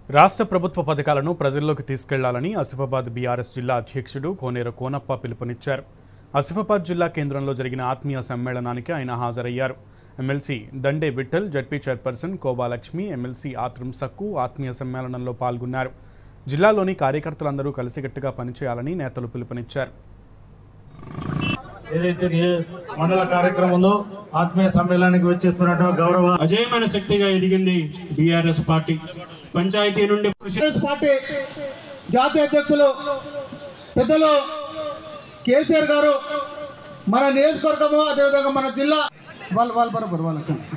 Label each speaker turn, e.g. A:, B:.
A: రాష్ట్ర ప్రభుత్వ పథకాలను ప్రజల్లోకి తీసుకెళ్లాలని ఆసిఫాబాద్ బీఆర్ఎస్ జిల్లా అధ్యక్షుడు కోనేరు కోనప్ప పిలుపునిచ్చారు ఆసిఫాబాద్ జిల్లా కేంద్రంలో జరిగిన ఆత్మీయ సమ్మేళనానికి ఆయన హాజరయ్యారు MLC Dande Vithal ZP chairperson కోబాలక్ష్మి ఎమ్మెల్సీ ఆత్రం సక్కు ఆత్మీయ సమ్మేళనంలో పాల్గొన్నారు జిల్లాలోని కార్యకర్తలందరూ కలిసికట్టుగా పనిచేయాలని నేతలు పిలుపునిచ్చారు
B: ఏదైతే నియ- మండల కార్యక్రమం ఉందో ఆత్మీయ సమ్మేళనానికి వచ్చేస్తున్నటువంటి గౌరవ
C: అజయమైన శక్తిగా ఎదిగింది బీఆర్ఎస్ పార్టీ పంచాయతీ నుండి కృషి
D: కాంగ్రెస్ పార్టీ జాతీయ అధ్యక్షులు పెద్దలు కేసీఆర్ గారు మన నియోజకవర్గము అదేవిధంగా మన జిల్లా వాళ్ళు వాళ్ళు బరోబర్ వాళ్ళకి